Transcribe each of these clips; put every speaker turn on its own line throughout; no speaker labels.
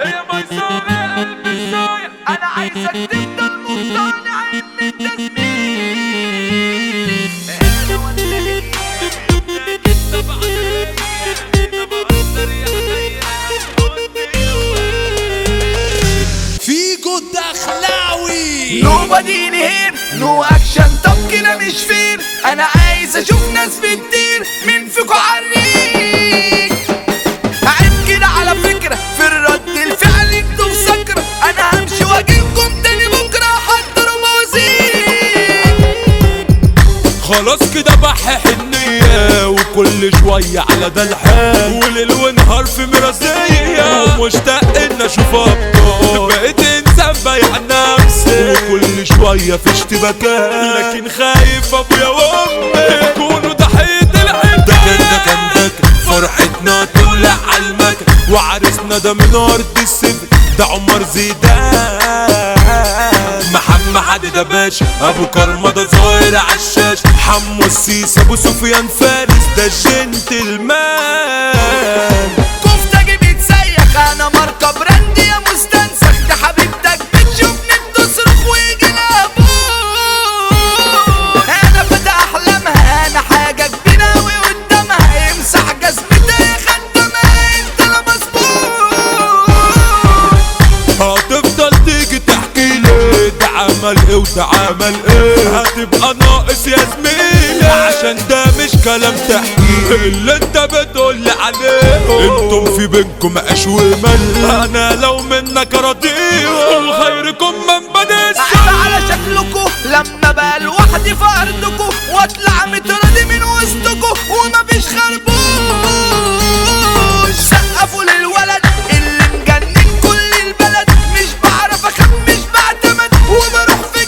يا ميسورة يا قلب الصايع
انا عايزك تفضل مقتنع ان انت زميلي انا وانت هي
طبعا انا بقدر يا حنية
فيجو الدخلاوي
Nobody in here no action طب كده مش فير انا عايز اشوف ناس بتطير مين فيكو عريك عيب كده على فكرة في الرد الفعل انتوا في سكرة انا همشي واجيلكم تاني بكرة احضروا موازين
خلاص كده بح حنية وكل شوية على ده الحال وليل ونهار في مراسية ومشتاق ان اشوف ابطال بقيت انسان بايع نفسي وكل شوية في اشتباكات لكن خايف ابويا وامي يكونوا ضحية العتاب ده كان ده كان ده كان فرحتنا تولع على المكان وعرسنا ده من ارض السفر ده عمر زيدان محمد حد ده باشا ابو كرمه ده ظاهر عالشاش حمو السيس ابو سفيان فارس ده جنتلمان
كفتة جيبي تسيخ انا ماركة براند يا مستنسخ ده حبيبتك بتشوفني بتصرخ ويجي لابوك انا فتى احلامها انا حاجة كبيرة اوي قدامها يمسح جزمتها يا خدامها انت لا مظبوط
هتفضل تيجي تحكي لي ده عمل ايه وده عمل ايه هتبقى ناقص يا زميلي عشان ده مش كلام تحكي اللي انت بتقول عليه انتم في بينكم عيش ومل انا لو منك راضيهم خيركم من بدي
عيب على شكلكوا لما بقى لوحدي في ارضكوا واطلع متراضي من وسطكوا ومفيش خربوش سقفوا للولد اللي مجنن كل البلد مش بعرف اخاف مش بعتمد وبروح في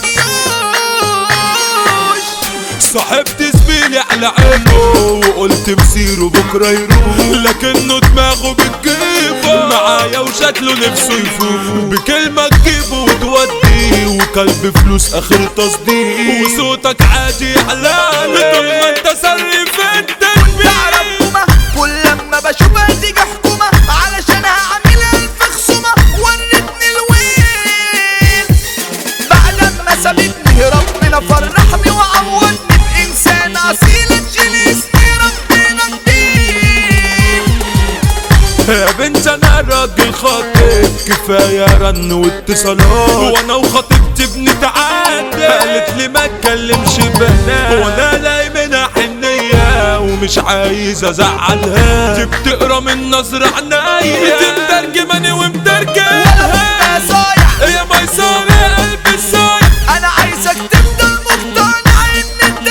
جيوش
صاحبت زميلي على عينه وقلت مسيره بكره يروح لكنه دماغه بتجيبه معايا وشكله نفسه يفوق بكلمه تجيبه وتوديه وكلب فلوس اخر تصديق وصوتك عادي علاني طول ما انت سري في التنبيه
تعرف بومة كل لما بشوفها تيجي حكومة علشان هعمل الف خصومة ورتني الويل بعد ما سابتني ربنا فرحني وعوضني بإنسان أصيل تشيل اسمي ربنا كبير
يا بنت انا راجل خاطب كفايه رن واتصالات وانا وخطيبتي بنتعاتب قالت لي ما اتكلمش بنات وانا لاقي منها حنيه ومش عايز ازعلها دي بتقرا من نظر عينيا بتترجمني ومترجمها
يا صايع
يا ميسورة يا قلبي الصايع
أنا عايزك تفضل مقتنع إن أنت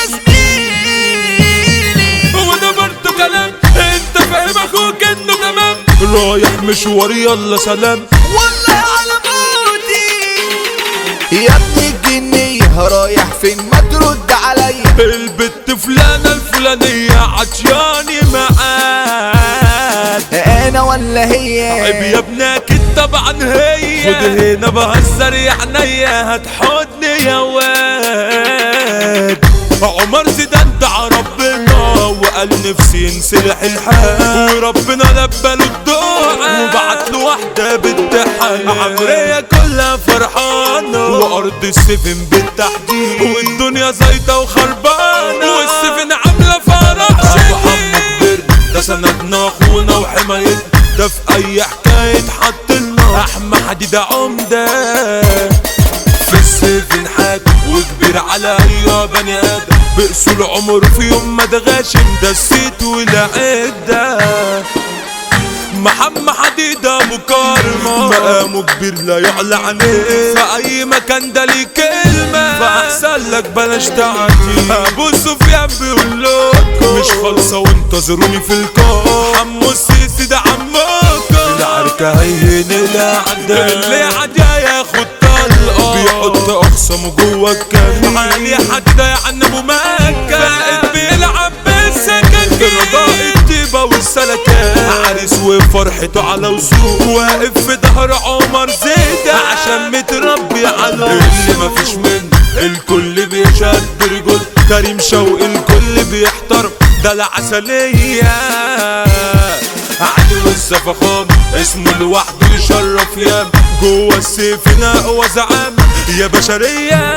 زميلي
وانا برضه كلام انت فاهم اخوك انه تمام رايح مشواري يلا سلام
والله على موتي يا ابني الجنية رايح فين ما ترد عليا
البت فلانة الفلانية عطياني معاك
انا ولا هي
عيب يا ابنك طبعا هي خد هنا بهزر يا عينيا هتحضني يا واد عمر زيدان دعا ربنا وقال نفسي ينسلح الحال وربنا لبى له الدعاء وبعت له واحدة بالتحال عمرية كلها فرحانة وأرض السفن بالتحديد والدنيا زيطة وخربانة والسفن عاملة فرح شديد ده سندنا اخونا وحمايتنا ده في اي حكاية حط لنا احمى حديد عمدة في السيفن حاجة وكبير على اي بني ادم بأسول عمره في يوم ما دغاشم ده السيت والعدة محمد حديد ابو كرمة مقامه كبير لا يعلى عليه في اي مكان ده ليه كلمة فاحسن لك بلاش تعدي ابو سفيان بيقول لكم مش خالصة وانتظروني في الكون حمو السيسي ده عمكم العركة هين الاعداء اللي عدى ياخد طلقة بيحط اخصمه جوه الكلام علي حد ده يعني ابو مكة بقت بيلعب بالسكاكين رضاء الطيبة والسلكات عريس وفرحته على وسوق واقف في ظهر عمر زيدة عشان متربي على اللي مفيش منه الكل بيشد رجول كريم شوقي الكل بيحترم ده العسلية عدو الزفخان اسمه لوحده يشرف يام جوه السيف اقوى زعام يا بشريه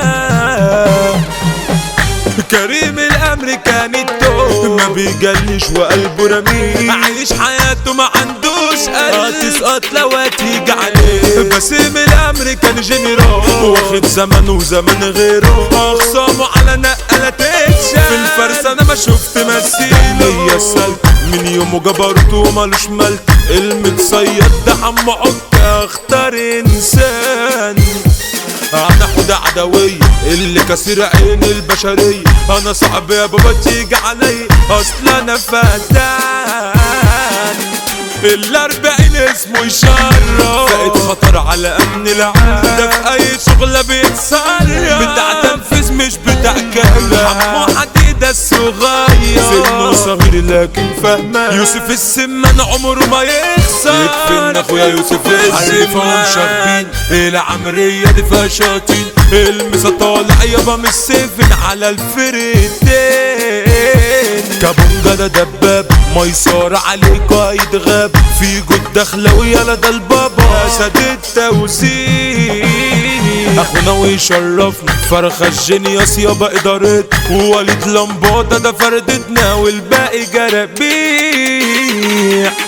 كريم الامريكاني التوب ما بيجلش وقلبه رميل عايش حياته ما عندوش قلب هتسقط لو هتيجي عليه بسيم الامريكان جنرال واخد زمن وزمن غيره اخصامه على نقلة تتشال في الفرس انا ما شفت مثيل هي السلك من يومه جبرته ومالوش ملك المتصيد ده حم عكا اختار انسان انا حدا عدوية اللي كسر عين البشرية انا صعب يا بابا تيجي علي اصل انا فتان الاربعين اسمه يشرف بقيت خطر على امن العام ده في اي شغلة بيتصرف بتاع تنفيذ مش بتاع كلام حمو حديدة الصغير سنه صغير لكن فهمان يوسف السمان عمره ما يخسر يكفي اخويا يوسف عارفهم شاغبين العمرية دي فيها شاطين المسا طالع يابا من السيفن على الفريتين كابونجا ده دباب ميسار عليك قايد غاب في جود داخله ويالا ده البابا اسد التوزيع اخونا ويشرفنا فرخة الجينيوس يابا ادارت ووليد لمبوطة ده فردتنا والباقي جرابيع